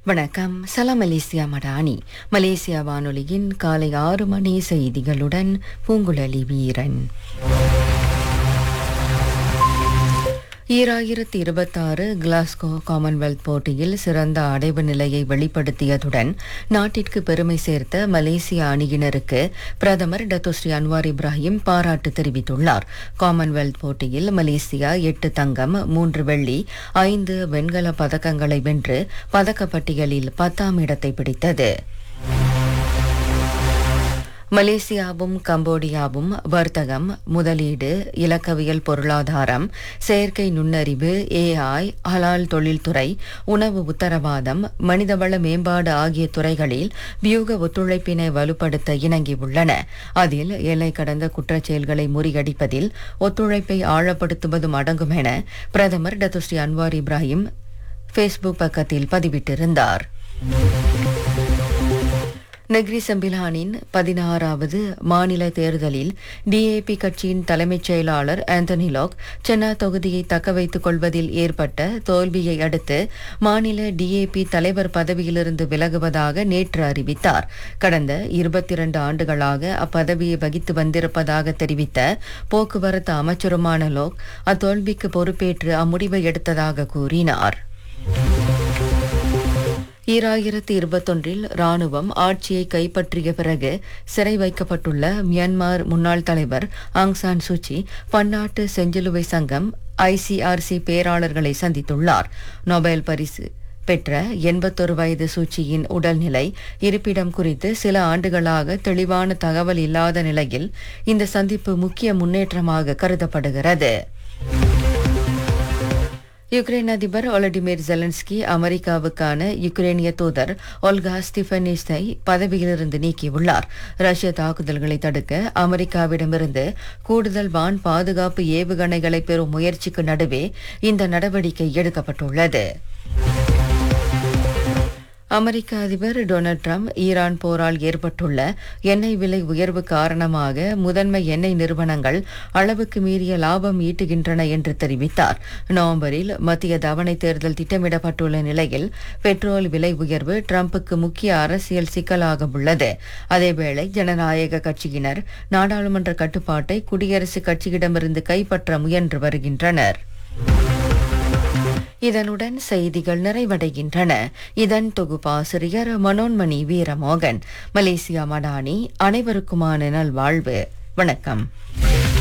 வணக்கம் சலாம் Malaysia Madani Malaysia வானொலியின் காலை ஆறு மணி செய்திகளுடன் பூங்குழலி வீரன் ஈராயிரத்தி இருபத்தாறு கிளாஸ்கோ காமன்வெல்த் போட்டியில் சிறந்த அடைவு நிலையை வெளிப்படுத்தியதுடன் நாட்டிற்கு பெருமை சேர்த்த மலேசிய அணியினருக்கு பிரதமர் டத்தோஸ்ரீ அன்வார் இப்ராஹிம் பாராட்டு தெரிவித்துள்ளார் காமன்வெல்த் போட்டியில் மலேசியா எட்டு தங்கம் மூன்று வெள்ளி ஐந்து வெண்கல பதக்கங்களை வென்று பதக்கப்பட்டியலில் பத்தாம் இடத்தை பிடித்தது மலேசியாவும் கம்போடியாவும் வர்த்தகம் முதலீடு இலக்கவியல் பொருளாதாரம் செயற்கை நுண்ணறிவு ஏஐ ஹலால் தொழில்துறை உணவு உத்தரவாதம் மனிதவள மேம்பாடு ஆகிய துறைகளில் வியூக ஒத்துழைப்பினை வலுப்படுத்த இணங்கியுள்ளன அதில் எல்லை கடந்த குற்றச்செயல்களை முறியடிப்பதில் ஒத்துழைப்பை ஆழப்படுத்துவதும் அடங்கும் என பிரதமர் டத்துஸ்ரீ அன்வார் இப்ராஹிம் ஃபேஸ்புக் பக்கத்தில் பதிவிட்டிருந்தார் நெக்ரி செம்பிலானின் பதினாறாவது மாநில தேர்தலில் டிஏபி கட்சியின் தலைமைச் செயலாளர் ஆந்தனி லாக் சென்னா தொகுதியை தக்க வைத்துக் கொள்வதில் ஏற்பட்ட தோல்வியை அடுத்து மாநில டிஏபி தலைவர் பதவியிலிருந்து விலகுவதாக நேற்று அறிவித்தார் கடந்த இருபத்தி இரண்டு ஆண்டுகளாக அப்பதவியை வகித்து வந்திருப்பதாக தெரிவித்த போக்குவரத்து அமைச்சருமான லோக் அத்தோல்விக்கு பொறுப்பேற்று அம்முடிவை எடுத்ததாக கூறினார் ஈராயிரத்தி இருபத்தொன்றில் ராணுவம் ஆட்சியை கைப்பற்றிய பிறகு சிறை வைக்கப்பட்டுள்ள மியான்மர் முன்னாள் தலைவர் ஆங் சான் சூச்சி பன்னாட்டு செஞ்சிலுவை சங்கம் ஐசிஆர்சி பேராளர்களை சந்தித்துள்ளார் நோபல் பரிசு பெற்ற எண்பத்தொரு வயது சூச்சியின் உடல்நிலை இருப்பிடம் குறித்து சில ஆண்டுகளாக தெளிவான தகவல் இல்லாத நிலையில் இந்த சந்திப்பு முக்கிய முன்னேற்றமாக கருதப்படுகிறது யுக்ரைன் அதிபர் ஒலடிமிர் ஜெலன்ஸ்கி அமெரிக்காவுக்கான யுக்ரைனிய தூதர் ஒல்கா ஸ்டிஃபனிஸை பதவியிலிருந்து நீக்கியுள்ளார் ரஷ்ய தாக்குதல்களை தடுக்க அமெரிக்காவிடமிருந்து கூடுதல் வான் பாதுகாப்பு ஏவுகணைகளை பெறும் முயற்சிக்கு நடுவே இந்த நடவடிக்கை எடுக்கப்பட்டுள்ளது அமெரிக்க அதிபர் டொனால்ட் ட்ரம்ப் ஈரான் போரால் ஏற்பட்டுள்ள எண்ணெய் விலை உயர்வு காரணமாக முதன்மை எண்ணெய் நிறுவனங்கள் அளவுக்கு மீறிய லாபம் ஈட்டுகின்றன என்று தெரிவித்தார் நவம்பரில் மத்திய தவணை தேர்தல் திட்டமிடப்பட்டுள்ள நிலையில் பெட்ரோல் விலை உயர்வு ட்ரம்புக்கு முக்கிய அரசியல் சிக்கலாக உள்ளது அதேவேளை ஜனநாயக கட்சியினர் நாடாளுமன்ற கட்டுப்பாட்டை குடியரசுக் கட்சியிடமிருந்து கைப்பற்ற முயன்று வருகின்றனர் இதனுடன் செய்திகள் நிறைவடைகின்றன இதன் தொகுப்பாசிரியர் மனோன்மணி வீரமோகன் மலேசியா மடானி அனைவருக்குமான நல்வாழ்வு வணக்கம்